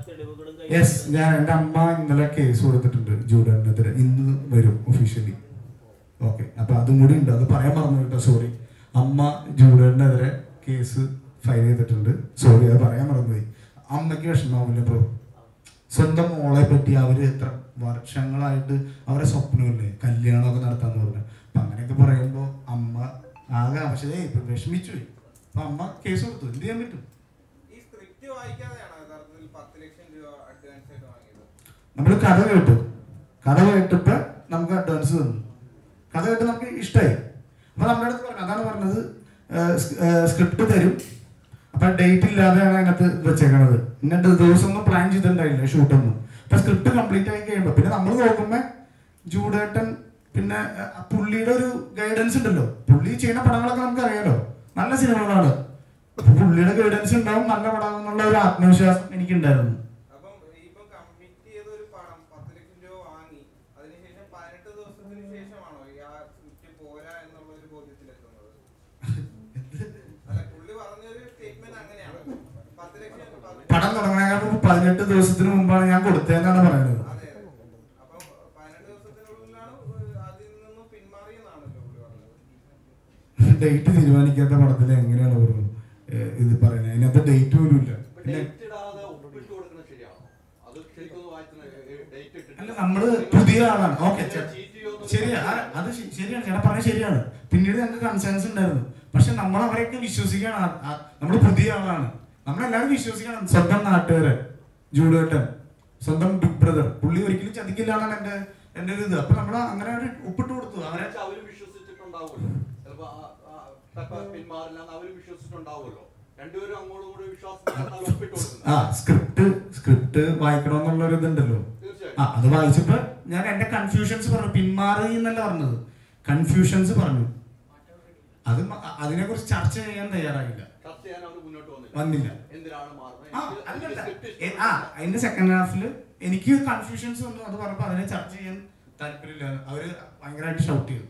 തെളിവുകളും യെസ് ഞാൻ എൻ്റെ അമ്മ ഇന്നലെ കേസ് കൊടുത്തിട്ടുണ്ട് ജൂഡനെതിരെ ഇന്ന് വരും ഒഫീഷ്യലി ഓക്കെ അപ്പൊ അതും കൂടി ഉണ്ട് അത് പറയാൻ മറന്നു കേട്ടോ സോറി അമ്മ ജൂഡനെതിരെ കേസ് ഫയൽ ചെയ്തിട്ടുണ്ട് സോറി അത് പറയാൻ മറന്നുപോയി അമ്മയ്ക്ക് വിഷമാവില്ല ബ്രോ സ്വന്തം മോളെ പറ്റി അവര് എത്ര വർഷങ്ങളായിട്ട് അവരെ സ്വപ്നമില്ലേ കല്യാണമൊക്കെ നടത്താന്ന് പറഞ്ഞു അപ്പൊ അങ്ങനെയൊക്കെ പറയുമ്പോൾ അമ്മ ആകെ പക്ഷേ ഇപ്പൊ വിഷമിച്ചു പോയി അപ്പൊ അമ്മ കേസ് കൊടുത്തു എന്ത് ചെയ്യാൻ പറ്റും ഈ സ്ക്രിപ്റ്റ് വായിക്കാതെയാണോ യഥാർത്ഥത്തിൽ പത്ത് ലക്ഷം രൂപ അഡ്വാൻസ് ആയിട്ട് വാങ്ങിയത് നമ്മൾ കഥ കേട്ടു കഥ കേട്ടപ്പോ നമുക്ക് അഡ്വാൻസ് തന്നു കഥ കേട്ട് നമുക്ക് ഇഷ്ടമായി അപ്പൊ നമ്മുടെ അടുത്ത് പറഞ്ഞു അതാണ് പറഞ്ഞത് സ്ക്രിപ്റ്റ് തരും അപ്പൊ ഡേറ്റ് ഇല്ലാതെയാണ് അതിനകത്ത് വെച്ചേക്കണത് ഇന്നത്തെ ദിവസം ഒന്നും പ്ലാൻ ചെയ്തിട്ടുണ്ടായില്ല ഷൂട്ടൊന്നും അപ്പൊ സ്ക്രിപ്റ്റ് കംപ്ലീറ്റ് ആയി കഴിയുമ്പോ പിന്നെ നമ്മൾ നോക്കുമ്പോ ജൂഡേട്ടൻ പിന്നെ ആ, പുള്ളിയുടെ ഒരു ഗൈഡൻസ് ഉണ്ടല്ലോ പുള്ളി ചെയ്യുന്ന പടങ്ങളൊക്കെ നമുക്ക് അറിയാലോ നല്ല സിനിമകളാണ് അപ്പൊ പുള്ളിയുടെ ഗൈഡൻസ് ഉണ്ടാവും നല്ല പടം എന്നുള്ള ഒരു ആത്മവിശ്വാസം എനിക്കുണ്ടായിരുന്നു അപ്പം ഇപ്പം കമ്മിറ്റ് ചെയ്ത ഒരു പടം പത്ത് ലക്ഷം രൂപ വാങ്ങി അതിനുശേഷം പതിനെട്ട് ദിവസത്തിന് ശേഷമാണോ ഈ ആ സ്ക്രിപ്റ്റ് പോരാ എന്നുള്ള ഒരു ബോധ്യത്തിലെത്തുന്നത് അല്ല പുള്ളി പറഞ്ഞൊരു സ്റ്റേറ്റ്മെന്റ് അങ്ങനെയാണ് പത്ത് ലക്ഷം പതി- പടം തുടങ്ങുന്നതിനേക്കാൾ പതിനെട്ട് ദിവസത്തിന് മുമ്പാണ് ഞാൻ കൊടുത്തതെന്നാണ് പറയുന്നത് അതെ അതെ അപ്പം പതിനെട്ട് ദിവസത്തിനുള്ളിലാണ് അതിൽ നിന്നും പിന്മാറിയെന്നാണല്ലോ പുള്ളി പറഞ്ഞത് ഡേറ്റ് തീരുമാനിക്കാത്ത പടത്തിൽ എങ്ങനെയാണ് ഒരു ഇത് പറയുന്നത് അതിനകത്ത് ഡേറ്റ് പോലും ഇല്ല പിന്നെ ഡേറ്റ് ഇടാതെ ഒപ്പിട്ട് കൊടുക്കുന്നത് ശരിയാണോ അത് ശരിക്കും ഒന്ന് വായിക്കുന്ന ഡേറ്റ് ഇട്ടിട്ട് അല്ല നമ്മള് പുതിയ ആളാണ് ഓക്കെ cheat ചെയ്യുമെന്ന് ശരിയാ ആ, അത് ശ- ശരിയാണ് ചേട്ടാ പറഞ്ഞത് ശരിയാണ് പിന്നീട് ഞങ്ങൾക്ക് കൺസേൺസ് ഉണ്ടായിരുന്നു പക്ഷെ നമ്മൾ അവരെയൊക്കെ വിശ്വസിക്കാണ് നമ്മൾ പുതിയ ആളാണ് നമ്മളെല്ലാവരും വിശ്വസിക്കണം സ്വന്തം നാട്ടുകാരെ ജൂഡേട്ടൻ സ്വന്തം ബിഗ് ബ്രദർ പുള്ളി ഒരിക്കലും ചതിക്കില്ല എന്നാണ് എന്റെ എന്റെ ഒരു ഇത് അപ്പൊ നമ്മൾ അങ്ങനെ ഒരു ഒപ്പിട്ട് കൊടുത്തു അവരെ എന്നുവെച്ചാ അവര് വിശ്വസിച്ചിട്ടുണ്ടാവുമല്ലോ ചിലപ്പോ ആ- ആ പെപ്പ പിന്മാറില്ല എന്ന് അവര് വിശ്വസിച്ചിട്ടുണ്ടാവുമല്ലോ രണ്ടുപേരും അങ്ങോട്ടും കൂടി വിശ്വാസം ഒപ്പിട്ട് കൊടുക്കുന്നത് ആ സ്ക്രിപ്റ്റ് സ്ക്രിപ്റ്റ് വായിക്കണമെന്നുള്ള ഒരു ഇതുണ്ടല്ലോ തീർച്ചയായും ആ അത് വായിച്ചപ്പോ ഞാൻ എന്റെ കൺഫ്യൂഷൻസ് പറഞ്ഞു പിന്മാറി എന്നല്ല പറഞ്ഞത് കൺഫ്യൂഷൻസ് പറഞ്ഞു അത് അതിനെ കുറിച്ച് ചർച്ച ചെയ്യാൻ തയ്യാറായില്ല ചർച്ച ചെയ്യാൻ അവർ മുന്നോട്ട് വന്നില്ല വന്നില്ല എന്തിനാണ് മാറുന്നത് ആ എനിക്ക് അല്ലല്ല script എ- ഇഷ്ടമല്ല. ആ അതിന്റെ സെക്കൻഡ് ഹാഫിൽ എനിക്ക് കൺഫ്യൂഷൻസ് വന്നു അത് പറഞ്ഞപ്പോ അതിനെ ചർച്ച ചെയ്യാൻ താല്പര്യമില്ല അവര് ഭയങ്കരമായിട്ട് ഷൗട്ട് ചെയ്തു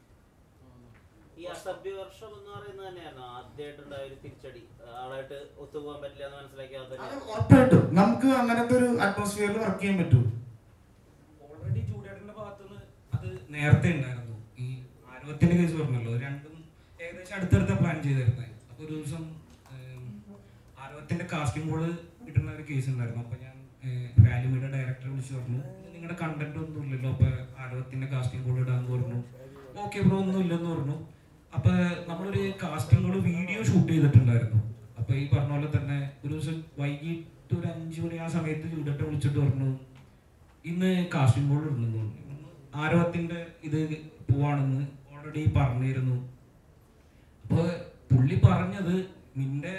ഈ അസഭ്യവർഷം എന്ന് പറയുന്നത് തന്നെയായിരുന്നു ആദ്യമായിട്ടുണ്ടായ ഒരു തിരിച്ചടി ആളായിട്ട് ഒത്തുപോകാൻ പറ്റില്ല എന്ന് മനസ്സിലാക്കിയാൽ അത് തന്നെ ഉറപ്പായിട്ടും നമുക്ക് അങ്ങനത്തെ ഒരു അറ്റ്മോസ്ഫിയറിൽ വർക്ക് ചെയ്യാൻ പറ്റൂ ഓൾറെഡി ജൂഡിയേട്ടന്റെ ഭാഗത്തുനിന്ന് അത് നേരത്തെ ഉണ്ടായിരുന്നു ഈ ആരോഗ്യത്തിന്റെ കേസ് പറഞ്ഞല്ലോ രണ്ടും ഏകദേശം അടുത്തടുത്ത പ്ലാൻ ചെയ്തിരുന്നത് അപ്പൊ ഒരു ദിവസം ആരോഗ്യത്തിന്റെ കാസ്റ്റിംഗ് ബോർഡ് കിട്ടുന്ന ഒരു കേസ് ഉണ്ടായിരുന്നു അപ്പൊ ഞാൻ വാല്യൂമിയുടെ ഡയറക്ടറെ വിളിച്ച് പറഞ്ഞു നിങ്ങളുടെ കണ്ടന്റ് ഒന്നും ഇല്ലല്ലോ അപ്പൊ ആരോഗ്യത്തിന്റെ കാസ്റ്റിംഗ് ബോർഡ് ഇടാന്ന് പറഞ്ഞു ഓക്കെ ബ്രോ ഒന്നും ഇല്ലെന്ന് പറഞ്ഞു അപ്പൊ നമ്മളൊരു കാസ്റ്റിംഗ് ബോർഡ് വീഡിയോ ഷൂട്ട് ചെയ്തിട്ടുണ്ടായിരുന്നു അപ്പൊ ഈ പറഞ്ഞ പോലെ തന്നെ ഒരു ദിവസം വൈകിട്ട് ഒരു അഞ്ചു മണി ആ സമയത്ത് ജൂഡേട്ടൻ വിളിച്ചിട്ട് പറഞ്ഞു ഇന്ന് കാസ്റ്റിംഗ് ബോർഡ് ഇടുന്നു ആരവത്തിന്റെ ഇത് പോവാണെന്ന് ഓൾറെഡി പറഞ്ഞിരുന്നു അപ്പൊ പുള്ളി പറഞ്ഞത് നിന്റെ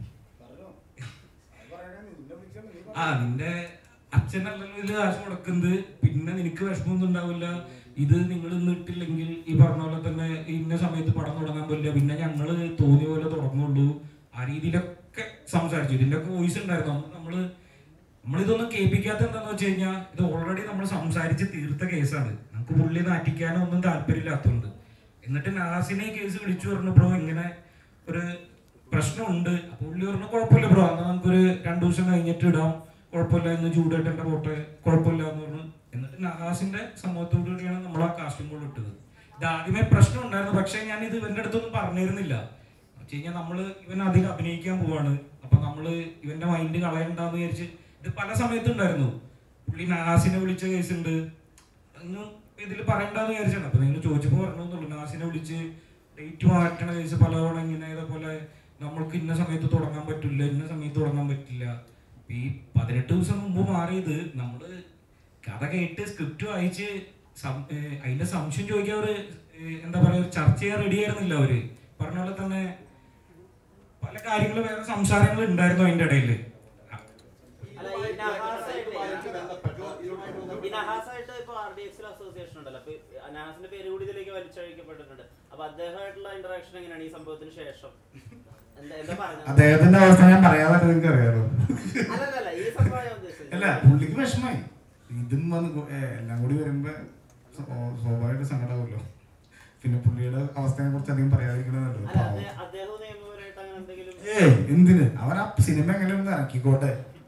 ആ നിന്റെ അച്ഛനല്ലല്ലോ ഇതിൽ കാശ് മുടക്കുന്നത് പിന്നെ നിനക്ക് വിഷമമൊന്നും ഉണ്ടാവില്ല ഇത് നിങ്ങൾ ഇന്ന് ഇട്ടില്ലെങ്കിൽ ഈ പറഞ്ഞ പോലെ തന്നെ ഇന്ന സമയത്ത് പടം തുടങ്ങാൻ പറ്റില്ല പിന്നെ ഞങ്ങള് തോന്നിയ പോലെ തുടങ്ങുള്ളൂ ആ രീതിയിലൊക്കെ സംസാരിച്ചു ഇതിന്റെ ഒക്കെ വോയിസ് ഉണ്ടായിരുന്നു അന്ന് നമ്മള് നമ്മളിതൊന്നും കേൾപ്പിക്കാത്ത എന്താന്ന് വെച്ച് കഴിഞ്ഞാൽ ഇത് ഓൾറെഡി നമ്മൾ സംസാരിച്ച് തീർത്ത കേസാണ് നമുക്ക് പുള്ളി നാറ്റിക്കാനോ ഒന്നും താല്പര്യമില്ലാത്തതുകൊണ്ട് എന്നിട്ട് നാസിനെ കേസ് വിളിച്ചു പറഞ്ഞു ബ്രോ ഇങ്ങനെ ഒരു പ്രശ്നമുണ്ട് അപ്പൊ പുള്ളി പറഞ്ഞു കുഴപ്പമില്ല ബ്രോ എന്നാൽ നമുക്കൊരു രണ്ടു ദിവസം കഴിഞ്ഞിട്ട് ഇടാം കുഴപ്പമില്ല ഇന്ന് ചൂടേട്ടന്റെ പോട്ടെ കുഴപ്പമില്ല എന്ന് പറഞ്ഞു എന്നിട്ട് നഹാസിന്റെ സമ്മതത്തോടു കൂടിയാണ് നമ്മൾ ആ കാസ്റ്റിംഗ് ബോർഡ് ഇട്ടത് ഇത് ആദ്യമേ പ്രശ്നം ഉണ്ടായിരുന്നു പക്ഷേ ഞാൻ ഇത് ഇവന്റെ അടുത്തൊന്നും പറഞ്ഞിരുന്നില്ല വെച്ച് കഴിഞ്ഞാൽ നമ്മള് ഇവൻ അധികം അഭിനയിക്കാൻ പോവാണ് അപ്പൊ നമ്മള് ഇവന്റെ മൈൻഡ് കളയണ്ടെന്ന് വിചാരിച്ച് ഇത് പല സമയത്തും ഉണ്ടായിരുന്നു പുള്ളി നാസിനെ വിളിച്ച കേസ് ഉണ്ട് ഒന്നും ഇതിൽ പറയണ്ടെന്ന് വിചാരിച്ചാണ് അപ്പൊ നിങ്ങൾ ചോദിച്ചപ്പോൾ പറഞ്ഞോന്നുള്ളൂ നാസിനെ വിളിച്ച് ഡേറ്റ് മാറ്റണ കേസ് പലതവണ ഇങ്ങനെ ഇതേപോലെ നമ്മൾക്ക് ഇന്ന സമയത്ത് തുടങ്ങാൻ പറ്റില്ല ഇന്ന സമയത്ത് തുടങ്ങാൻ പറ്റില്ല അപ്പൊ ഈ പതിനെട്ട് ദിവസം മുമ്പ് മാറിയത് നമ്മള് കഥ കേട്ട് സ്ക്രിപ്റ്റ് വായിച്ച് സം- ഏഹ് അതിന്റെ സംശയം ചോദിക്കാൻ ഒരു ഏഹ് എന്താ പറയാ ഒരു ചർച്ച ചെയ്യാൻ റെഡി ആയിരുന്നില്ല അവര് പറഞ്ഞ പോലെ തന്നെ പല കാര്യങ്ങൾ വേറെ സംസാരങ്ങൾ ഉണ്ടായിരുന്നു അതിന്റെ ഇടയിൽ അല്ല ഈ നഹാസായിട്ട് ഈ നഹാസായിട്ട് ഇപ്പൊ ആർ ഡി എക്സിൽ അസോസിയേഷൻ ഉണ്ടല്ലോ അപ്പൊ നഹാസിന്റെ പേര് കൂടി ഇതിലേക്ക് വലിച്ചഴിക്കപ്പെട്ടിട്ടുണ്ട് അപ്പൊ അദ്ദേഹമായിട്ടുള്ള ഇന്ററാക്ഷൻ എങ്ങനെയാണ് ഈ സംഭവത്തിന് ശേഷം എന്താ എന്താ പറഞ്ഞത് അദ്ദേഹത്തിന്റെ അവസ്ഥ ഞാൻ പറയാതെ നിങ്ങൾക്ക് അറിയാലോ അല്ലല്ല ഈ സംഭവം ഞാൻ ഉദ്ദേശിച്ചത് അല്ല പുള്ളിക്ക് വിഷമായി ഇതും വന്ന് കു- ഏ, എല്ലാം കൂടി വരുമ്പോ സ്വ- സ്വാഭാവികമായിട്ട് സങ്കടമാവുമല്ലോ പിന്നെ പുള്ളിയുടെ അവസ്ഥയെ കുറിച്ച് അധികം പറയാതിരിക്കണമല്ലോ അല്ല അദ്ദേഹം അദ്ദേഹവും നിയമപരമായിട്ട് അങ്ങനെ എന്തെങ്കിലും ഏയ് എന്തിന് അവൻ ആ സിനിമ എങ്ങനെയൊന്ന് ഇറക്കിക്കോട്ടെ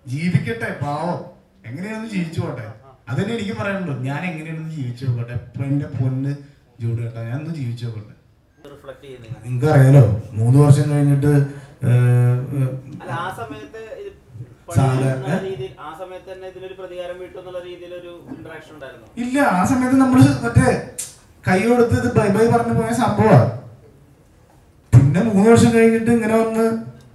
ജീവിക്കട്ടെ പാവം എങ്ങനെയാണെന്ന് ജീവിച്ചു പോട്ടെ അതന്നെ എനിക്ക് പറയാനുള്ളൂ ഞാൻ എങ്ങനെയാണെന്ന് ജീവിച്ചു നോക്കട്ടെ ഇപ്പൊ എന്റെ പൊന്ന് ജൂഡ് കേട്ടോ ഞാൻ ഒന്ന് ജീവിച്ചു നോക്കട്ടെ റിഫ്ലക്ട് ചെയ്യുന്നത് നിങ്ങൾക്ക് അറിയാലോ മൂന്ന് വർഷം കഴിഞ്ഞിട്ട് ഏഹ്, ഏഹ്, അല്ല ആ സമയത്ത് ഇത് സാധാരണ- പണി എന്നുള്ള രീതിയിൽ ആ സമയത്ത് തന്നെ ഇതിനൊരു പ്രതികാരം വീട്ടും എന്നുള്ള രീതിയിൽ ഒരു ഇന്ററാക്ഷൻ ഉണ്ടായിരുന്നു ഇല്ല ആ സമയത്ത് നമ്മൾ മറ്റേ കൈ കൊടുത്ത് ഇത് ബൈ ബൈ പറഞ്ഞു പോയ സംഭവമാണ് പിന്നെ മൂന്ന് വർഷം കഴിഞ്ഞിട്ട് ഇങ്ങനെ വന്ന്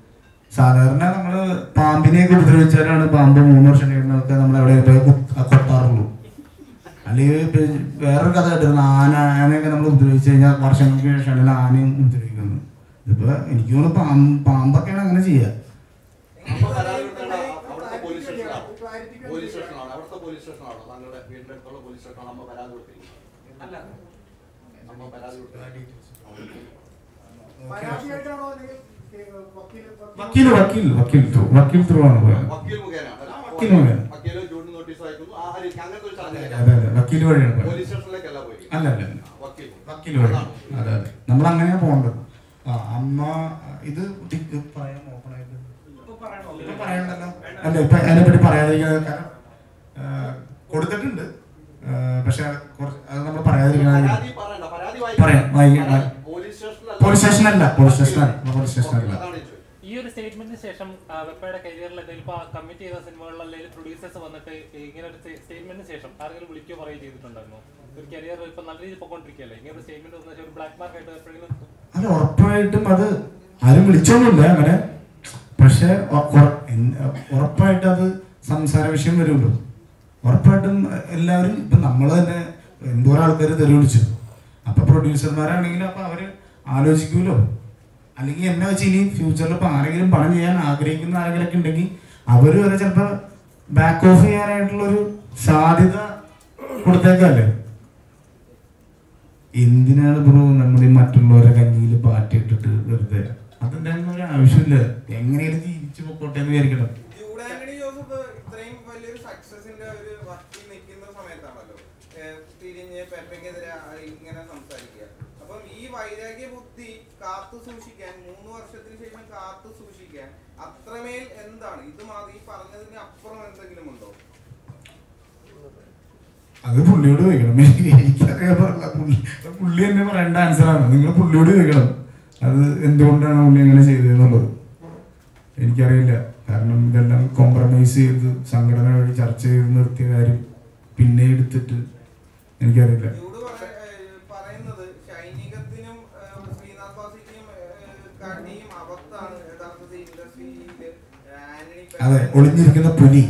സാധാരണ നമ്മള് പാമ്പിനെയൊക്കെ ഉപദ്രവിച്ചാലാണ് പാമ്പ് മൂന്ന് വർഷം കഴിയുന്നതൊക്കെ നമ്മൾ എവിടെ പോയി കുത്ത്- കൊത്താറുള്ളൂ അല്ലെങ്കിൽ ഇപ്പൊ വേറൊരു കഥ കേട്ടിരുന്നു ആന ആനയൊക്കെ നമ്മൾ ഉപദ്രവിച്ചു കഴിഞ്ഞാൽ വർഷങ്ങൾക്ക് ശേഷമാണ് ആനയും ഉപദ്രവിക്കുന്നത് ഇതിപ്പോ എനിക്ക് തോന്നുന്നു പാമ്പ് പാമ്പൊക്കെയാണ് അങ്ങനെ ചെയ്യുക അമ്മ പരാതി കൊടുത്തത് അവിടുത്തെ പോലീസ് സ്റ്റേഷനിലാണോ പോലീസ് സ്റ്റേഷനിലാണോ അവിടുത്തെ പോലീസ് സ്റ്റേഷനിലാണോ താങ്കളുടെ വീടിന്റെ അടുത്തുള്ള പോലീസ് സ്റ്റേഷനാണ് അമ്മ പരാതി കൊടുത്തിരിക്കുന്നത് അല്ല അമ്മ പരാതി കൊടുത്തത് പരാതിയായിട്ടാണോ അല്ലെങ്കിൽ ഏഹ്, വക്കീല് വക്കീൽ വക്കീൽ വക്കീൽ ത്രൂ വക്കീൽ ത്രൂ ആണ് പോയത് വക്കീൽ മുഖേനയാണ് അല്ല, വക്കീൽ മുഖേന. വക്കീൽ ജൂണിന് നോട്ടീസ് അയക്കുന്നു ആ ഹരി അങ്ങനത്തെ ഒരു ചടങ്ങിലേക്ക് അതെ അതെ വക്കീൽ വഴിയാണ് പോയത് പോലീസ് സ്റ്റേഷനിലേക്കല്ല പോയി അല്ല അല്ല അല്ല വക്കീൽ വക്കീൽ വഴി അതെ അതെ നമ്മൾ അങ്ങനെയാ പോകേണ്ടത് ആ അമ്മ ഇത് ഇത് പറയാൻ ഓപ്പൺ ആയിട്ട് ഇപ്പൊ പറയണോ ഇപ്പൊ പറയണ്ടല്ലോ അല്ല ഇപ്പൊ അതിനെപ്പറ്റി പറയാതിരിക്കുന്നത് കാരണം ആ, കൊടുത്തിട്ടുണ്ട് ആ, പക്ഷെ കുറച്ച് അത് നമ്മൾ പറയാതിരിക്കുന്നത് പരാതി പറയണ്ട പരാതി പറയാം, വായിക്കാം. പരാതി പോലീസ് സ്റ്റേഷനിലല്ല പോലീസ് സ്റ്റേഷനല്ല പോലീസ് സ്റ്റേഷനല്ല പോലീസ് സ്റ്റേഷനല്ല അതാണ് ഞാൻ ചോദിച്ചത്. ഈ ഒരു സ്റ്റേറ്റ്മെന്റിന് ശേഷം ആ, വെപ്പയുടെ കരിയറിൽ എന്തെങ്കിലും ഇപ്പൊ കമ്മിറ്റ് ചെയ്ത സിനിമകളിൽ അല്ലെങ്കിൽ പ്രൊഡ്യൂസേഴ്സ് വന്നിട്ട് ഇങ്ങനെ ഒരു സ്റ്റേറ്റ്മെന്റിന് ശേഷം ആരെങ്കിലും വിളിക്കുകയോ പറയുകയോ ചെയ്തിട്ടുണ്ടായിരുന്നോ ഒരു കരിയർ ഇപ്പൊ നല്ല രീതിയിൽ പൊക്കോണ്ടിരിക്കുകയല്ലേ ഇങ്ങനെ ഒരു സ്റ്റേറ്റ്മെന്റ് വന്ന ശേഷം ഒരു ബ്ലാക്ക് മാർക്ക് ആയിട്ട് എപ്പോഴെങ്കിലും അത് ഉറപ്പായിട്ടും അത് ആരും വിളിച്ചൊന്നുമില്ല അങ്ങനെ പക്ഷെ ഒ- ഉറ- എൻ- ഉറപ്പായിട്ട് അത് സംസാര വിഷയം വരുമല്ലോ ഉറപ്പായിട്ടും എല്ലാവരും ഇപ്പൊ നമ്മൾ തന്നെ എന്തോരം ആൾക്കാർ തെറി വിളിച്ചു അപ്പൊ പ്രൊഡ്യൂസർമാരാണെങ്കിലും അപ്പൊ അവര് ആലോചിക്കുമല്ലോ അല്ലെങ്കിൽ എന്നെ വെച്ച് ഇനി ഫ്യൂച്ചറിൽ ഇപ്പൊ ആരെങ്കിലും പണം ചെയ്യാൻ ആഗ്രഹിക്കുന്ന ആരെങ്കിലും ഒക്കെ ഉണ്ടെങ്കിൽ അവര് വരെ ചിലപ്പോ ബാക്ക് ഓഫ് ചെയ്യാനായിട്ടുള്ള ഒരു സാധ്യത കൊടുത്തേക്കല്ലേ എന്തിനാണ് ബ്രോ നമ്മൾ ഈ മറ്റുള്ളവരെ കഞ്ഞിയിൽ പാറ്റി ഇട്ടിട്ട് വെറുതെ അതിന്റെ ഒന്നും ഒരു ആവശ്യമില്ല എങ്ങനെയാണ് ജീവിച്ചു പൊക്കോട്ടെ എന്ന് വിചാരിക്കണം ജൂഡ് ആന്റണി ജോസഫ് ഇത്രയും വലിയൊരു സക്സസിന്റെ ഒരു വക്കിൽ നിൽക്കുന്ന സമയത്താണല്ലോ ഏഹ് തിരിഞ്ഞ് പെപ്പയ്ക്കെതിരെ ഇങ്ങനെ സംസാരിക്കുക അപ്പം ഈ വൈരാഗ്യ ബുദ്ധി കാത്തു സൂക്ഷിക്കാൻ മൂന്ന് വർഷത്തിന് ശേഷം കാത്തു സൂക്ഷിക്കാൻ അത്രമേൽ എന്താണ് ഇത് മാ- ഈ പറഞ്ഞതിന് അപ്പുറം എന്തെങ്കിലും ഉണ്ടോ അത് പുള്ളിയോട് ചോദിക്കണം എനിക്കറിയാൻ പാടില്ല പുള്ളി പുള്ളി തന്നെ പറയേണ്ട ആൻസറാണ് നിങ്ങൾ പുള്ളിയോട് ചോദിക്കണം അത് എന്തുകൊണ്ടാണ് പുള്ളി അങ്ങനെ ചെയ്തതെന്നുള്ളത് എനിക്കറിയില്ല കാരണം ഇതെല്ലാം കോംപ്രമൈസ് ചെയ്ത് സംഘടന വഴി ചർച്ച ചെയ്ത് നിർത്തിയ കാര്യം പിന്നെ എടുത്തിട്ട് എനിക്കറിയില്ല ജൂഡ് പറ- ഏഹ് പറയുന്നത് സൈനികത്തിനും ഏഹ് ശ്രീനാഥ് ബാസിക്കും ഏഹ് കാട്ടിയും അബദ്ധാണ് യഥാർത്ഥത്തിൽ ഇൻഡസ്ട്രിയിൽ ആന്റണി അതെ പെപ്പ- ഒളിഞ്ഞിരിക്കുന്ന പുലി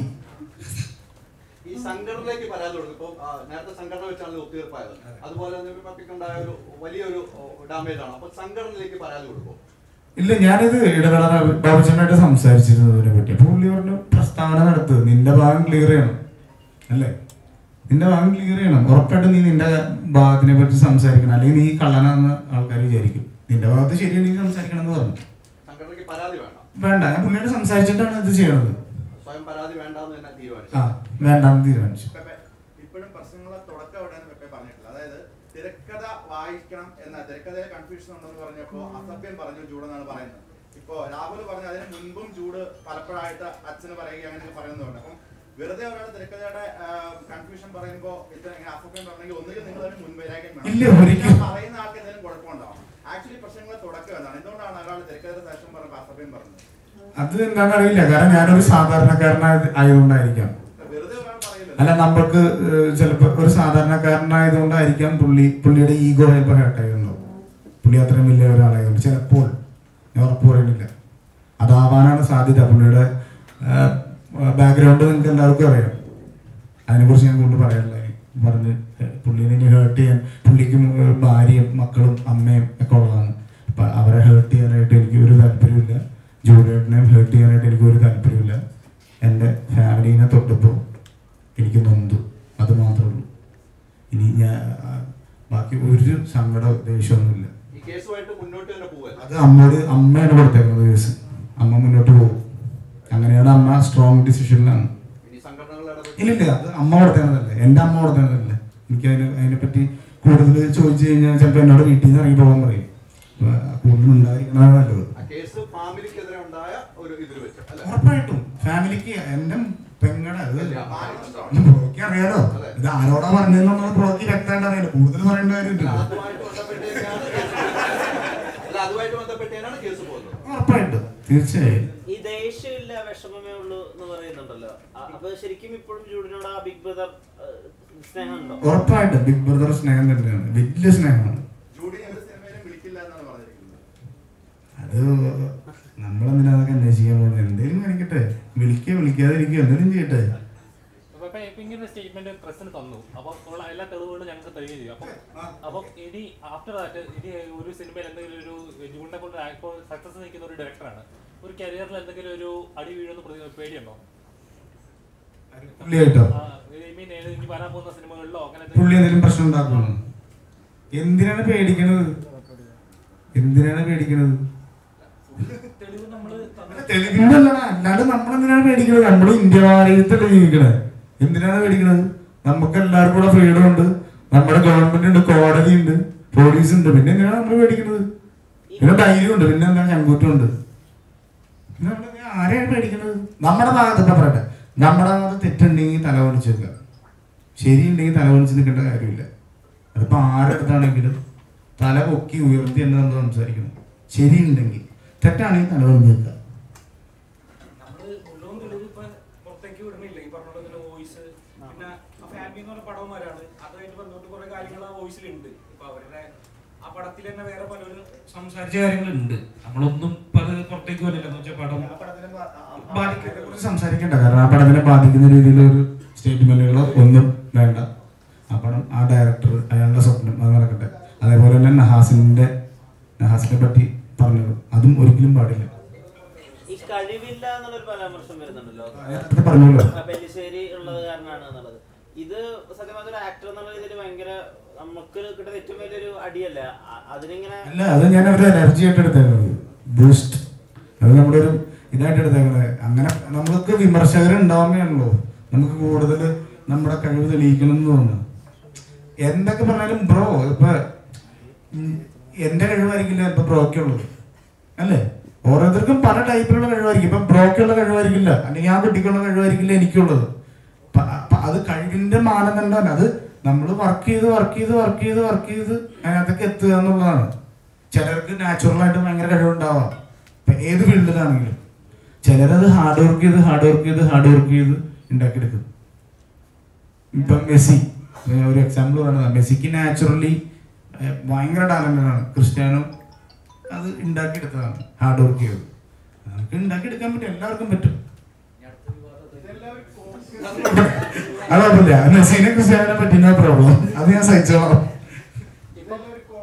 ഈ സംഘടനയിലേക്ക് പരാതി കൊടുക്കും ഇപ്പൊ ആ, നേരത്തെ സംഘടന വെച്ചാണ് ഒത്തുതീർപ്പായത് അതുപോലെ തന്നെ പപ്പിക്കുണ്ടായ ഒരു വലിയൊരു ഡാമേജ് ആണ് അപ്പൊ സംഘടനയിലേക്ക് പരാതി കൊടുക്കും ഇല്ല ഞാനിത് ഇടവേള ബാബുച്ചനായിട്ട് സംസാരിച്ചിരുന്നു ഇതിനെ പറ്റി അപ്പൊ പുള്ളി പറഞ്ഞു പ്രസ്താവന നടത്തുക നിന്റെ ഭാഗം ക്ലിയർ ചെയ്യണം അല്ലേ നിന്റെ ഭാഗം ക്ലിയർ ചെയ്യണം ഉറപ്പായിട്ടും നീ നിന്റെ ഭാഗത്തിനെ പറ്റി സംസാരിക്കണം അല്ലെങ്കിൽ നീ കള്ളനാന്ന് ആൾക്കാർ വിചാരിക്കും നിന്റെ ഭാഗത്ത് ശരിയാണെങ്കിൽ സംസാരിക്കണം എന്ന് പറഞ്ഞു സംഘടനയ്ക്ക് പരാതി വേണ്ട വേണ്ട ഞാൻ പുള്ളിയോട് സംസാരിച്ചിട്ടാണ് ഇത് ചെയ്യണത് സ്വയം പരാതി വേണ്ടാന്ന് തന്നെ തീരുമാനിച്ചു ആ വേണ്ടാന്ന് തീരുമാനിച്ചു പെപ്പെ, ഇപ്പോഴും പ്രശ്നങ്ങളെ തുടക്കം എവിടെയെന്ന് പെപ്പെ പറഞ്ഞിട്ടില്ല അതായത് തിരക്കഥ വായിക്കണം എന്ന തിരക്കഥയിൽ കൺഫ്യൂഷൻ ഉണ്ടെന്ന് പറഞ്ഞപ്പോ അസഭ്യം പറഞ്ഞു ചൂടെന്നാണ് പറയുന്നത് ഇപ്പോ രാഹുൽ പറഞ്ഞ അതിന് മുൻപും ചൂട് പലപ്പോഴായിട്ട് അച്ഛന് പറയുക അങ്ങനെയൊക്കെ പറയുന്നുണ്ട് അപ്പം വെറുതെ ഒരാൾ തിരക്കഥയുടെ കൺഫ്യൂഷൻ പറയുമ്പോ ഇത്ര ഇങ്ങനെ അസഭ്യം പറഞ്ഞെങ്കിൽ ഒന്നുകിൽ നിങ്ങൾ അതിന് മുൻവൈരാഗ്യം വേണം. ഇല്ല, ഒരിക്കലും. ഞാൻ പറയുന്ന ആൾക്ക് എന്തെങ്കിലും കുഴപ്പമുണ്ടാവും ആക്ച്വലി പ്രശ്നങ്ങളെ തുടക്കം എന്താണ് എന്തുകൊണ്ടാണ് ഒരാൾ തിരക്കഥയുടെ ശേഷം പറഞ്ഞ അസഭ്യം പറഞ്ഞത് അത് എന്താണെന്ന് അറിയില്ല കാരണം ഞാനൊരു സാധാരണക്കാരനായ ആയതുകൊണ്ടായിരിക്കാം വെറുതെ ഒരാൾ പറയില്ല അല്ല നമ്മൾക്ക് ചിലപ്പോൾ ഒരു സാധാരണക്കാരനായതുകൊണ്ടായിരിക്കാം പുള്ളി പുള്ളിയുടെ ഈഗോ ചിലപ്പോൾ ഹേർട്ടായിരുന്നു പുള്ളി അത്രയും വലിയ ഒരാളായതുകൊണ്ട് ചിലപ്പോൾ ഞാൻ ഉറപ്പ് പറയുന്നില്ല അതാവാനാണ് സാധ്യത പുള്ളിയുടെ ബാക്ക്ഗ്രൗണ്ട് നിങ്ങൾക്ക് എല്ലാവർക്കും അറിയാം അതിനെക്കുറിച്ച് ഞാൻ കൂടുതൽ പറയാനില്ല പറഞ്ഞ് പുള്ളിനെ ഇനി ഹേർട്ട് ചെയ്യാൻ പുള്ളിക്കും ഏഹ്, ഭാര്യയും മക്കളും അമ്മയും ഒക്കെ ഉള്ളതാണ് അപ്പം അവരെ ഹേർട്ട് ചെയ്യാനായിട്ട് എനിക്ക് ഒരു താല്പര്യമില്ല ജൂലിയേട്ടനെയും ഹേർട്ട് ചെയ്യാനായിട്ട് എനിക്ക് ഒരു താല്പര്യമില്ല എൻ്റെ ഫാമിലീനെ തൊട്ടപ്പോൾ എനിക്ക് നൊന്തു അത് മാത്രമേ ഉള്ളൂ ഇനി ഞാൻ ആ, ബാക്കി ഒരു സങ്കട ദേഷ്യമൊന്നുമില്ല ഈ കേസുമായിട്ട് മുന്നോട്ട് തന്നെ പോവല്ല അത് അമ്മയോട് അമ്മയാണ് കൊടുത്തേക്കുന്നത് കേസ് അമ്മ മുന്നോട്ട് പോകും അങ്ങനെയാണ് അമ്മ സ്ട്രോങ് ഡിസിഷനിലാണ് ഇനി സംഘടനകളുടെ ഇടപെട്ട് ഇല്ലില്ല അത് അമ്മ കൊടുത്തേണ്ടതല്ലേ എൻ്റെ അമ്മ കൊടുത്തേണ്ടതല്ലേ എനിക്ക് അതിന് അതിനെപ്പറ്റി കൂടുതൽ ചോദിച്ചു കഴിഞ്ഞാൽ ചിലപ്പോൾ എന്നോട് വീട്ടിൽ നിന്ന് ഇറങ്ങി പോകാൻ പറയും അപ്പൊ കൂടുതൽ ഉണ്ടായിരിക്കണതാണ് നല്ലത് ആ കേസ് ഫാമിലിക്കെതിരെ ഉണ്ടായ ഒരു ഇതിൽ വെച്ച് അല്ലെ ഉറപ്പായിട്ടും ഫാമിലിക്ക് എന്റെ പെങ്ങടെ അത് മാനനഷ്ടമാണ്. ബ്രോക്ക് അറിയാലോ ഇത് ആരോടാ പറഞ്ഞതെന്നുള്ളത് ബ്രോക്ക് വ്യക്തമായിട്ട് അറിയാലോ കൂടുതൽ പറയേണ്ട അല്ല, കാര്യമില്ല അതുമായിട്ട് ബന്ധപ്പെട്ടാണ് അല്ല അതുമായിട്ട് ബന്ധപ്പെട്ടാണ് കേസ് പോകുന്നത് ഉറപ്പായിട്ടും തീർച്ചയായും ഈ ദേഷ്യമില്ല വിഷമമേ ഉള്ളൂ എന്ന് പറയുന്നുണ്ടല്ലോ അ- അപ്പൊ ശരിക്കും ഇപ്പോഴും ജൂഡിനോട് ആ ബിഗ് ബ്രദർ സ്നേഹമുണ്ടോ ഉറപ്പായിട്ടും ബിഗ് ബ്രദർ സ്നേഹം തന്നെയാണ് വലിയ സ്നേഹമാണ് ജൂഡി ഒരു സിനിമയിലും വിളിക്കില്ല എന്നാണ് പറഞ്ഞിരിക്കുന്നത് അത് നമ്മളെന്തിനാ അതൊക്കെ അന്വേഷിക്കാൻ പോകുന്നത് എന്തെങ്കിലും കാണിക്കട്ടെ വിളിക്കുക വിളിക്കാതിരിക്കുക എന്തെങ്കിലും ചെയ്യട്ടെ അപ്പൊ ഇപ്പൊ ഇപ്പൊ ഇങ്ങനെ സ്റ്റേറ്റ്മെന്റ് പ്രസിന് തന്നു അപ്പൊ ഉള്ള എല്ലാ തെളിവുകളും ഞങ്ങൾക്ക് തരികയും ചെയ്യും അപ്പൊ അപ്പൊ ഇനി ആഫ്റ്റർ ദാറ്റ് ഇനി ഒരു സിനിമയിൽ എന്തെങ്കിലും ഒരു ജൂണിനെ കൊണ്ട് ഇപ്പോൾ സക്സസ് നിൽക്കുന്ന ഒരു ഡയറക്ടറാണ് ഒരു കരിയറിൽ എന്തെങ്കിലും ഒരു അടി വീഴുന്ന പ്രതി- പേടിയുണ്ടോ പുള്ളിയായിട്ടോ ഐ മീൻ ഇനി വരാൻ പോകുന്ന സിനിമകളിലോ അങ്ങനെ പുള്ളി എന്തെങ്കിലും എന്തെങ്കിലും പ്രശ്നം ഉണ്ടാക്കുന്നു എന്തിനാണ് പേടിക്കണത് എന്തിനാണ് പേടിക്കണത് തെളിവ് നമ്മള് തന്ന- തെളിവില്ലല്ലടാ അല്ലാണ്ട് നമ്മളെന്തിനാണ് പേടിക്കണത് നമ്മൾ ഇന്ത്യ രാജ്യത്തല്ലേ ജീവിക്കണത് എന്തിനാണ് പേടിക്കണത് നമുക്ക് എല്ലാവർക്കും കൂടെ ഫ്രീഡം ഉണ്ട് നമ്മുടെ ഗവൺമെന്റ് ഉണ്ട് കോടതി ഉണ്ട് പോലീസ് ഉണ്ട് പിന്നെ എന്തിനാണ് നമ്മൾ പേടിക്കണത് പിന്നെ ധൈര്യം ഉണ്ട് പിന്നെ എന്താണ് ചങ്കൂറ്റുണ്ട് പിന്നെ നമ്മള് ആരെയാണ് പേടിക്കണത് നമ്മുടെ ഭാഗത്ത് ഇപ്പൊ പറയട്ടെ നമ്മുടെ ഭാഗത്ത് തെറ്റുണ്ടെങ്കിൽ തല വലിച്ചു വെക്കുക ശരിയുണ്ടെങ്കിൽ തല വലിച്ച് നിൽക്കേണ്ട കാര്യമില്ല അതിപ്പോ ആരുടെ അടുത്താണെങ്കിലും തല പൊക്കി ഉയർത്തി എന്ന് നമ്മൾ സംസാരിക്കണം ശരിയുണ്ടെങ്കിൽ തെറ്റാണെങ്കിൽ തല വലിച്ചു വെക്കുക നമ്മള് മുഴുവൻ തെളിവ് ഇപ്പൊ പുറത്തേക്ക് വിടണില്ല ഈ പറഞ്ഞ പോലെ തന്നെ വോയിസ് പിന്നെ ഫാമിലി എന്ന് പറഞ്ഞ പടവന്മാരാണ് അതുമായിട്ട് ബന്ധപ്പെട്ട് കുറെ കാര്യങ്ങൾ ആ വോയിസിലുണ്ട് ഇപ്പൊ അവരുടെ ആ പടത്തിൽ തന്നെ വേറെ പലരും സംസാരിച്ച കാര്യങ്ങളുണ്ട് നമ്മളൊന്നും ഇപ്പൊ അത് പുറത്തേക്ക് വരില്ല എന്ന് വെച്ചാൽ പടം ബാധിക്കുന്നതിനെ കുറിച്ച് സംസാരിക്കണ്ട കാരണം ആ പടത്തിനെ ബാധിക്കുന്ന രീതിയിലൊരു സ്റ്റേറ്റ്മെന്റുകളോ ഒന്നും വേണ്ട ആ പടം ആ ഡയറക്ടർ അയാളുടെ സ്വപ്നം അത് നടക്കട്ടെ അതേപോലെ തന്നെ നഹാസിന്റെ നഹാസിനെ പറ്റി പറഞ്ഞത് അതും ഒരിക്കലും പാടില്ല ഈ കഴിവില്ല എന്നുള്ളൊരു പരാമർശം വരുന്നുണ്ടല്ലോ നേരത്തെ പറഞ്ഞല്ലോ ആ പെല്ലിശ്ശേരി ഉള്ളത് കാരണമാണ് എന്നുള്ളത് ഇത് സത്യം പറഞ്ഞ ഒരു ആക്ടർ എന്നുള്ള രീതിയിൽ ഭയങ്കര നമുക്ക് കിട്ടുന്ന ഏറ്റവും വലിയൊരു അടിയല്ല അ- അതിനിങ്ങനെ അല്ല അത് ഞാൻ ഒരു എനർജി ആയിട്ട് എടുത്തേക്കുന്നത് ബൂസ്റ്റ് അത് നമ്മുടെ ഒരു ഇതായിട്ട് എടുത്തേക്കുന്നത് അങ്ങനെ നമുക്ക് വിമർശകർ ഉണ്ടാവുകയാണല്ലോ നമുക്ക് കൂടുതൽ നമ്മുടെ കഴിവ് തെളിയിക്കണം എന്ന് തോന്നുന്നു എന്തൊക്കെ പറഞ്ഞാലും ബ്രോ ഇപ്പൊ ഉം, എന്റെ കഴിവായിരിക്കില്ല ഇപ്പൊ ബ്രോക്കുള്ളത് അല്ലേ ഓരോരുത്തർക്കും പല ടൈപ്പിലുള്ള കഴിവായിരിക്കും ഇപ്പൊ ബ്രോക്കുള്ള കഴിവായിരിക്കില്ല അല്ലെങ്കിൽ ആ കുട്ടിക്കുള്ള കഴിവായിരിക്കില്ല എനിക്കുള്ളത് പ- പ- അത് കഴിവിന്റെ മാനദണ്ഡമല്ല അത് നമ്മൾ വർക്ക് ചെയ്ത് വർക്ക് ചെയ്ത് വർക്ക് ചെയ്ത് വർക്ക് ചെയ്ത് അതിനകത്തേക്ക് എത്തുക എന്നുള്ളതാണ് ചിലർക്ക് നാച്ചുറൽ ആയിട്ട് ഭയങ്കര കഴിവുണ്ടാവാം ഇപ്പൊ ഏത് ഫീൽഡിലാണെങ്കിലും ചിലരത് ഹാർഡ് വർക്ക് ചെയ്ത് ഹാർഡ് വർക്ക് ചെയ്ത് ഹാർഡ് വർക്ക് ചെയ്ത് ഉണ്ടാക്കിയെടുക്കും ഇപ്പൊ മെസ്സി ഏർ ഒരു എക്സാമ്പിൾ പറയുന്നത് മെസ്സിക്ക് നാച്ചുറലി ഭയങ്കര ടാലന്റഡ് ആണ് ക്രിസ്ത്യാനോ അത് ഉണ്ടാക്കിയെടുത്തതാണ് ഹാർഡ് വർക്ക് ചെയ്ത് നമുക്ക് ഉണ്ടാക്കിയെടുക്കാൻ പറ്റും എല്ലാവർക്കും പറ്റും അത് കുഴപ്പമില്ല മെസ്സിനെ ക്രിസ്ത്യാനോനെ പറ്റുന്ന പ്രോബ്ലം അത് ഞാൻ സഹിച്ചോളാം ഇപ്പൊ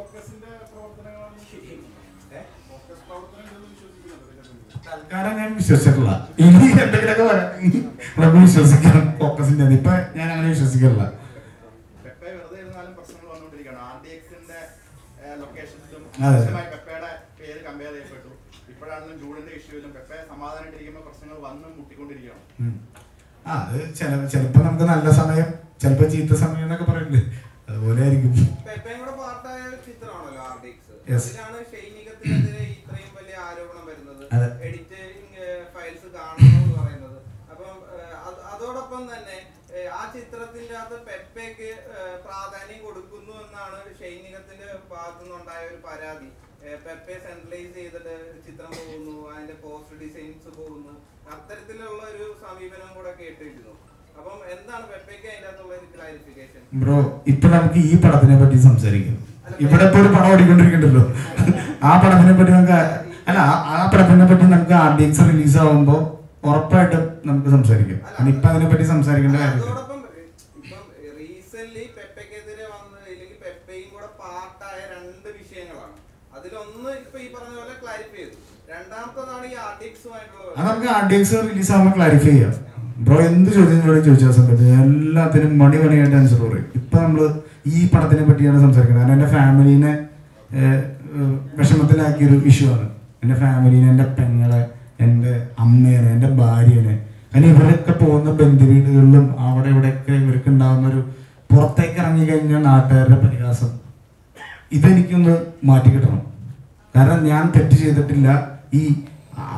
തൽക്കാലം ഞാൻ വിശ്വസിച്ചിട്ടില്ല ഇനി എന്തെങ്കിലുമൊക്കെ പറയാം നമുക്ക് വിശ്വസിക്കാം ഫോക്കസിന്റെ ഇപ്പൊ ഞാൻ അങ്ങനെ വിശ്വസിക്കില്ല പെപ്പെ വെറുതെ ഇരുന്നാലും പ്രശ്നങ്ങൾ വന്നുകൊണ്ടിരിക്കുകയാണ് ആർ ഡി എക്സിന്റെ ലൊക്കേഷനിലും അതെ. പെപ്പയുടെ പേര് കമ്പയർ ചെയ്യപ്പെട്ടു ഇപ്പോഴാണെങ്കിലും ജൂഡിന്റെ ഇഷ്യൂവിലും പെപ്പെ സമാധാനമായിട്ടിരിക്കുമ്പോൾ പ്രശ്നങ്ങൾ വന്നും മുട്ടിക്കൊണ്ടിരിക്കുകയാണ് ഉം. ആ അത് ചില ചിലപ്പോ നമുക്ക് നല്ല സമയം ചിലപ്പോ ചീത്ത സമയം എന്നൊക്കെ പറയുന്നുണ്ട് അതുപോലെ ആയിരിക്കും പെപ്പയും കൂടെ പാർട്ടായ ഒരു ചിത്രമാണല്ലോ ആർഡിക്സ് Yes. അതിലാണ് ഷൈനികത്തിനെതിരെ ഇത്രയും വലിയ ആരോപണം വരുന്നത് അതെ. എഡിറ്റിംഗ് ഫയൽസ് കാണണമെന്ന് പറയുന്നത് അപ്പം ഏഹ്, അത് അതോടൊപ്പം തന്നെ ഏഹ്, ആ ചിത്രത്തിന്റെ അകത്ത് പെപ്പയ്ക്ക് ഏഹ്, പ്രാധാന്യം കൊടുക്കുന്നു എന്നാണ് ഷൈനികത്തിന്റെ ഭാഗത്തു നിന്നുണ്ടായ ഒരു പരാതി ഏഹ്, പെപ്പയെ സെൻട്രലൈസ് ചെയ്തിട്ട് ചിത്രം പോകുന്നു അതിന്റെ പോസ്റ്റ് ഡിസൈൻസ് പോകുന്നു അത്തരത്തിലുള്ള ഒരു സമീപനം കൂടെ കേട്ടിരുന്നു അപ്പം എന്താണ് പെപ്പയ്ക്ക് അതിന്റെ അകത്തുള്ള ഒരു ക്ലാരിഫിക്കേഷൻ ബ്രോ ഇപ്പൊ നമുക്ക് ഈ പടത്തിനെ പറ്റി സംസാരിക്കാം ഇവിടെ ഇപ്പൊ ഒരു പടം ഓടിക്കൊണ്ടിരിക്കണ്ടല്ലോ ആ പടത്തിനെ പറ്റി നമുക്ക് ആ- അല്ല ആ- ആ പടത്തിനെ പറ്റി നമുക്ക് ആർ ഡി എക്സ് റിലീസ് ആവുമ്പോ ഉറപ്പായിട്ടും നമുക്ക് സംസാരിക്കാം കാരണം ഇപ്പൊ അതിനെ പറ്റി സംസാരിക്കേണ്ട കാര്യമില്ല അതോടൊപ്പം ഇപ്പം റീസെന്റ് പെപ്പയ്ക്കെതിരെ വന്ന അല്ലെങ്കിൽ പെപ്പയും കൂടെ പാർട്ടായ രണ്ട് വിഷയങ്ങളാണ് അതിലൊന്ന് ഇപ്പൊ ഈ പറഞ്ഞ പോലെ ക്ലാരിഫൈ ചെയ്തു രണ്ടാമത്തതാണ് ഈ ആർട്ടിക്സുമായിട്ടുള്ള അത് നമുക്ക് ആർ ഡി എക്സ് റിലീസ് ആവുമ്പോൾ ക്ലാരിഫൈ ചെയ്യാം ബ്രോ എന്ത് ചോദ്യം ഇവിടെ ചോദിച്ചാൽ സമയത്ത് ഞാൻ എല്ലാത്തിനും മണി മണിയായിട്ട് ആൻസർ പറയും ഇപ്പൊ നമ്മള് ഈ പടത്തിനെ പറ്റിയാണ് സംസാരിക്കുന്നത് കാരണം എന്റെ ഫാമിലിനെ ഏഹ്, ഏഹ്, വിഷമത്തിലാക്കിയൊരു ഇഷ്യൂ ആണ് എന്റെ ഫാമിലിനെ എന്റെ പെങ്ങളെ എന്റെ അമ്മേനെ എന്റെ ഭാര്യനെ കാരണം ഇവരൊക്കെ പോകുന്ന ബന്ധുവീടുകളിലും അവിടെ ഇവിടെയൊക്കെ ഇവർക്ക് ഉണ്ടാകുന്ന ഒരു പുറത്തേക്ക് ഇറങ്ങി കഴിഞ്ഞാൽ നാട്ടുകാരുടെ പരിഹാസം ഇതെനിക്കൊന്ന് മാറ്റി കിട്ടണം കാരണം ഞാൻ തെറ്റ് ചെയ്തിട്ടില്ല ഈ ആ,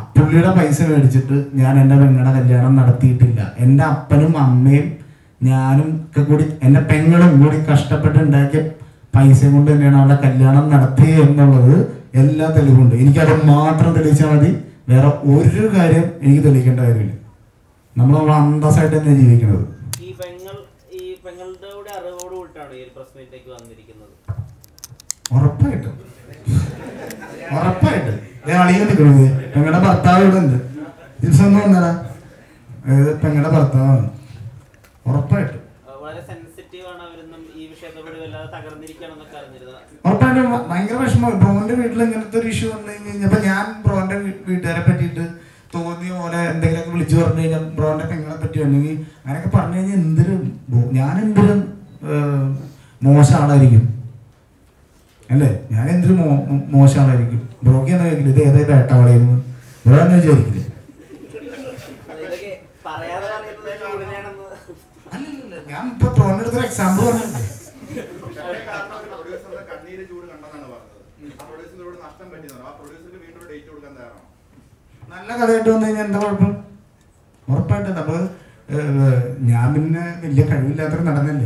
പുള്ളിയുടെ പൈസ മേടിച്ചിട്ട് ഞാൻ എൻ്റെ പെങ്ങളുടെ കല്യാണം നടത്തിയിട്ടില്ല എൻ്റെ അപ്പനും അമ്മയും ഞാനും ഒക്കെ കൂടി എൻ്റെ പെങ്ങളും കൂടി കഷ്ടപ്പെട്ട് ഉണ്ടാക്കിയ പൈസ കൊണ്ട് തന്നെയാണ് അവളുടെ കല്യാണം നടത്തിയത് എന്നുള്ളത് എല്ലാ തെളിവുണ്ട് എനിക്കത് മാത്രം തെളിയിച്ചാൽ മതി വേറെ ഒരു കാര്യം എനിക്ക് തെളിയിക്കേണ്ട കാര്യമില്ല നമ്മൾ നമ്മൾ അന്തസ്സായിട്ട് തന്നെ ജീവിക്കുന്നത് ഈ പെങ്ങൾ ഈ പെങ്ങളുടെ കൂടെ അറിവോട് കൂടിയിട്ടാണ് ഈ ഒരു പ്രസ് മീറ്റിലേക്ക് വന്നിരിക്കുന്നത് ഉറപ്പായിട്ടും ഉറപ്പായിട്ടും ദേ അളിയൻ നിൽക്കണത് പെങ്ങളുടെ ഭർത്താവ് ഇവിടെ ഉണ്ട് ദിവസം ഒന്ന് വന്നടാ അതായത് പെങ്ങളുടെ ഭർത്താവാണ് ഉറപ്പായിട്ടും ആ, വളരെ സെൻസിറ്റീവ് ആണ് അവരെന്നും ഈ വിഷയത്തോട് വല്ലാതെ തകർന്നിരിക്കുകയാണെന്നൊക്കെ അറിഞ്ഞിരുന്നത് ഉറപ്പായിട്ടും ഭ- ഭയങ്കര വിഷമം ബ്രോന്റെ വീട്ടിൽ ഇങ്ങനത്തെ ഒരു ഇഷ്യൂ വന്നു കഴിഞ്ഞപ്പോ ഞാൻ ബ്രോന്റെ വീ- വീട്ടുകാരെ പറ്റിയിട്ട് തോന്നിയ പോലെ എന്തെങ്കിലുമൊക്കെ വിളിച്ചു പറഞ്ഞു കഴിഞ്ഞാൽ ബ്രോന്റെ പെങ്ങളെ പറ്റി അല്ലെങ്കിൽ അങ്ങനെയൊക്കെ പറഞ്ഞു കഴിഞ്ഞാൽ എന്തൊരു ബോ- ഞാൻ എന്തൊരു ഏഹ്, മോശം ആളായിരിക്കും അല്ലേ ഞാൻ എന്തൊരു മോ- മോ- മോശം ആളായിരിക്കും ബ്രോക്ക് എന്താ ചോദിക്കില്ല ഇത് ഏതാ വേട്ടവാളയെന്ന് ബ്രോ എന്ന് ചോദിക്കില്ലേ അത് ഇതൊക്കെ പറയാതെ പറയുന്നത് ചൂടിനെയാണെന്ന് അല്ലല്ല ഞാൻ ഇപ്പൊ ബ്രോന്റെ അടുത്തൊരു എക്സാമ്പിൾ പറഞ്ഞിട്ടുണ്ട് ഷെഫേ കാരണം ഒരു പ്രൊഡ്യൂസറുടെ കണ്ണീര് ചൂട് കണ്ടെന്നാണ് പറഞ്ഞത് ആ പ്രൊഡ്യൂസറിനോട് നഷ്ടം പറ്റിയതാണ് ആ പ്രൊഡ്യൂസർക്ക് വീണ്ടും ഒരു ഡേറ്റ് കൊടുക്കാൻ തയ്യാറാണോ നല്ല കഥയായിട്ട് വന്നു കഴിഞ്ഞാൽ എന്താ കുഴപ്പം ഉറപ്പായിട്ട് നമ്മള് ഏഹ്, ഞാൻ പിന്നെ വലിയ കഴിവില്ലാത്തൊരു നടനല്ലേ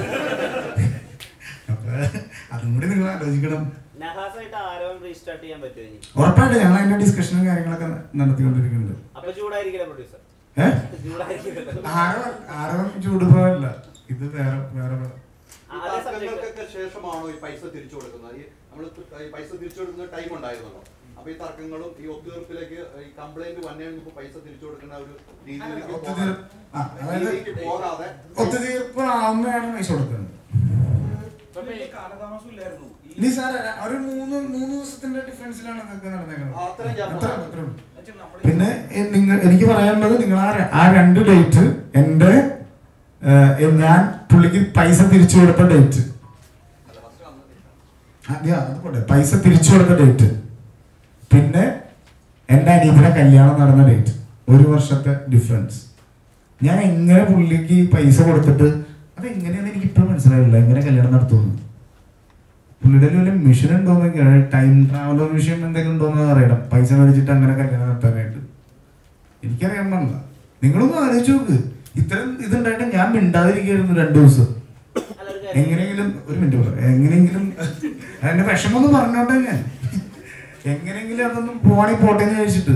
അപ്പൊ അതും കൂടി നിങ്ങൾ ആലോചിക്കണം നഹാസായിട്ട് ആരോപണം റീസ്റ്റാർട്ട് ചെയ്യാൻ പറ്റുമോ ഇനി ഉറപ്പായിട്ട് ഞങ്ങൾ അതിന്റെ ഡിസ്കഷനും കാര്യങ്ങളൊക്കെ നടത്തിക്കൊണ്ടിരിക്കുന്നുണ്ട് അപ്പൊ ചൂടായിരിക്കില്ല പ്രൊഡ്യൂസർ ഏഹ് ചൂടായിരിക്കില്ല ആരോ ആരോ ചൂട് പോവല്ല ഇത് വേറെ വേറെ പടം. ഈ അതേ subject. തർക്കങ്ങൾക്കൊക്കെ ശേഷമാണോ ഈ പൈസ തിരിച്ചു കൊടുക്കുന്നത് ഈ നമ്മൾ ഈ പൈസ തിരിച്ചു കൊടുക്കുന്ന ടൈം ഉണ്ടായിരുന്നല്ലോ അപ്പൊ ഈ തർക്കങ്ങളും ഈ ഒത്തുതീർപ്പിലേക്ക് ഈ കംപ്ലൈന്റ് വന്നതിന് പൈസ തിരിച്ചു കൊടുക്കുന്ന ഒരു രീതിയിലേക്ക് ഒത്തുതീർ- ആ, പോകാതെ- അതായത് രീതിക്ക് പോകാതെ ഒത്തുതീർപ്പ് ആവുമ്പോഴാണ് പൈസ കൊടുക്കുന്നത് ഇനി സാർ ഒരു മൂന്ന് മൂന്ന് ദിവസത്തിന്റെ ഡിഫറൻസിലാണ് ഇതൊക്കെ നടന്നേക്കുന്നത് ആ, അത്രയും gap അത്ര- ഉണ്ട്. അത്രേ ഉള്ളൂ. പിന്നെ എ- നിങ്ങൾ എനിക്ക് പറയാനുള്ളത് നിങ്ങൾ ആ ര- ആ രണ്ട് ഡേറ്റ് എന്റെ ഏഹ്, ഞാൻ പുള്ളിക്ക് പൈസ തിരിച്ചു കൊടുത്ത ഡേറ്റ് അല്ല, first വന്നത് അതെ അത് പോട്ടെ പൈസ തിരിച്ചു കൊടുത്ത ഡേറ്റ് പിന്നെ എന്റെ അനിയത്തിന്റെ കല്യാണം നടന്ന ഡേറ്റ് ഒരു വർഷത്തെ ഡിഫറൻസ് ഞാൻ എങ്ങനെ പുള്ളിക്ക് പൈസ കൊടുത്തിട്ട് അത് എങ്ങനെയാണെന്ന് എനിക്ക് ഇപ്പോഴും മനസ്സിലായില്ല എങ്ങനെ കല്യാണം നടത്തുമെന്ന് പുള്ളിയുടെ കയ്യിൽ വല്ല മിഷൻ ഉണ്ടോന്ന് ടൈം ട്രാവലർ മിഷൻ എന്തെങ്കിലും ഉണ്ടോന്ന് അറിയണം പൈസ മേടിച്ചിട്ട് അങ്ങനെ കല്യാണം നടത്താനായിട്ട് എനിക്കറിയാൻ പാടില്ല നിങ്ങളൊന്ന് ആലോചിച്ച് നോക്ക് ഇത്രയും ഇതുണ്ടായിട്ട് ഞാൻ മിണ്ടാതിരിക്കുകയായിരുന്നു രണ്ടു ദിവസം അല്ല ഒരു കാര്യം എങ്ങനെയെങ്കിലും ഒരു മിനിറ്റ് പറയാം എങ്ങനെയെങ്കിലും അതിന്റെ വിഷമൊന്ന് പറഞ്ഞോട്ടെ ഞാൻ എങ്ങനെയെങ്കിലും അതൊന്നും പോവാണി പോട്ടെ എന്ന് ചോദിച്ചിട്ട്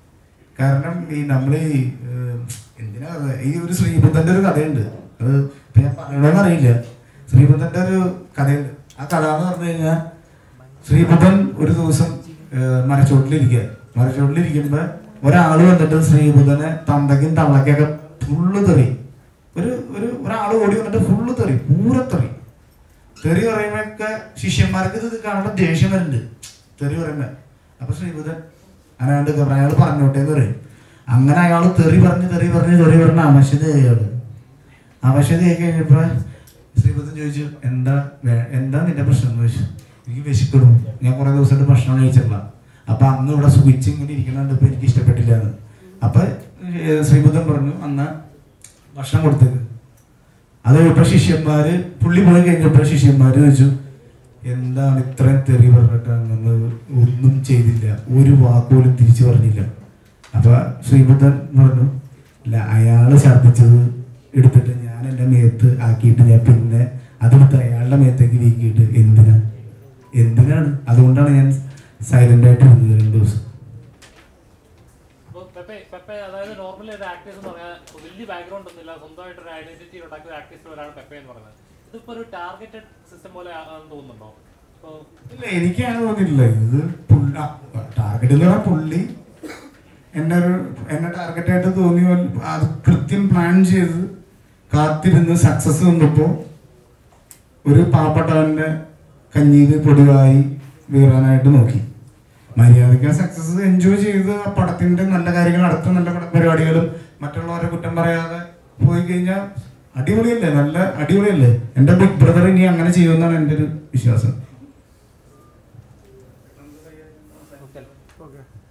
കാരണം ഈ നമ്മൾ ഈ ഏഹ്, എന്തിനാ അത്? ഈ ഒരു ശ്രീബുദ്ധന്റെ ഒരു കഥയുണ്ട് അത് ഇപ്പൊ ഞാൻ പറയണമെന്ന് അറിയില്ല ശ്രീബുദ്ധന്റെ ഒരു കഥയുണ്ട് ആ കഥ എന്ന് പറഞ്ഞു കഴിഞ്ഞാൽ ശ്രീബുദ്ധൻ ഒരു ദിവസം ഏഹ്, മരച്ചോട്ടിലിരിക്കുക മരച്ചോട്ടിലിരിക്കുമ്പോ ഒരാള് വന്നിട്ട് ശ്രീബുദ്ധനെ തന്തയ്ക്കും തള്ളക്കൊക്കെ ഫുള്ള് തെറി ഒരു ഒരു ഒരാൾ ഓടി വന്നിട്ട് ഫുള്ള് തെറി പൂരത്തെറി തെറി പറയുമ്പോഴൊക്കെ ശിഷ്യന്മാർക്ക് ഇത് കാണുമ്പോൾ ദേഷ്യം വരുന്നുണ്ട് തെറി പറയുമ്പോ അപ്പൊ ശ്രീബുദ്ധൻ അനാണ്ട് അയാൾ പറഞ്ഞോട്ടെ എന്ന് പറയും അങ്ങനെ അയാൾ തെറി പറഞ്ഞ് തെറി പറഞ്ഞ് തെറി പറഞ്ഞ അവശത അയാള് അവശതയായി കഴിഞ്ഞപ്പോ ശ്രീബുദ്ധൻ ചോദിച്ചു എന്താ വേ- എന്താ നിന്റെ പ്രശ്നം എന്ന് ചോദിച്ചു എനിക്ക് വിശക്കണം ഞാൻ കുറെ ദിവസമായിട്ട് ഭക്ഷണം കഴിച്ചില്ല അപ്പൊ അന്ന് ഇവിടെ സുഖിച്ച് ഇങ്ങനെ ഇരിക്കണുണ്ട് ഇപ്പൊ എനിക്ക് ഇഷ്ടപ്പെട്ടില്ല എന്ന് അപ്പൊ ഏഹ്, ശ്രീബുദ്ധൻ പറഞ്ഞു അന്ന് ഭക്ഷണം കൊടുത്തേക്ക് അത് കഴിഞ്ഞപ്പോ ശിഷ്യന്മാര് പുള്ളി പോയി കഴിഞ്ഞപ്പോ ശിഷ്യന്മാര് ചോദിച്ചു എന്താണ് ഇത്രയും തെറി പറഞ്ഞിട്ട് അങ്ങനെ ഒന്നും ചെയ്തില്ല ഒരു വാക്കുപോലും തിരിച്ചു പറഞ്ഞില്ല അപ്പൊ ശ്രീബുദ്ധൻ പറഞ്ഞു ഇല്ല അയാള് ഛർദ്ദിച്ചത് എടുത്തിട്ട് ഞാൻ എൻ്റെ മേത്ത് ആക്കിയിട്ട് ഞാൻ പിന്നെ അതെടുത്ത് അയാളുടെ മേത്തേക്ക് വീക്കിയിട്ട് എന്തിനാ എന്തിനാണ് അതുകൊണ്ടാണ് ഞാൻ സൈലന്റ് ആയിട്ട് ഇരുന്നത് രണ്ടു ദിവസം അപ്പൊ പെപ്പെ പെപ്പെ അതായത് നോർമലി ഒരു ആക്ടേഴ്സ് എന്ന് പറഞ്ഞാൽ വലിയ ബാക്ക്ഗ്രൗണ്ട് ഒന്നുമില്ല സ്വന്തമായിട്ട് ഒരു ഐഡന്റിറ്റി ഉണ്ടാക്കിയ ആക്ടേഴ്സിൽ ഒരാൾ പെപ്പെ എന്ന് പറയുന്നത് ഇതിപ്പോ ഒരു ടാർഗറ്റഡ് സിസ്റ്റം പോലെ ആണെന്ന് തോന്നുന്നുണ്ടോ ഇപ്പൊ ഇല്ല എനിക്ക് അങ്ങനെ തോന്നിയില്ല ഇത് ടാർഗറ്റ് എന്ന് പറഞ്ഞാൽ പുള്ളി എന്നെ ഒരു എന്നെ ടാർഗറ്റ് ആയിട്ട് തോന്നി പോലെ അത് കൃത്യം പ്ലാൻ ചെയ്ത് കാത്തിരുന്ന് സക്സസ് വന്നപ്പോൾ ഒരു പാവപ്പെട്ടവന്റെ കഞ്ഞിയിൽ പൊടിവായി വീറാനായിട്ട് നോക്കി മര്യാദയ്ക്ക് സക്സസ് എൻജോയ് ചെയ്ത് ആ പടത്തിന്റെ നല്ല കാര്യങ്ങൾ അടുത്ത നല്ല പട- പരിപാടികളും മറ്റുള്ളവരെ കുറ്റം പറയാതെ പോയി കഴിഞ്ഞാൽ അടിപൊളിയല്ലേ നല്ല അടിപൊളിയല്ലേ എന്റെ ബിഗ് ബ്രദർ ഇനി അങ്ങനെ ചെയ്യുമെന്നാണ് എൻ്റെ ഒരു വിശ്വാസം ഓക്കെ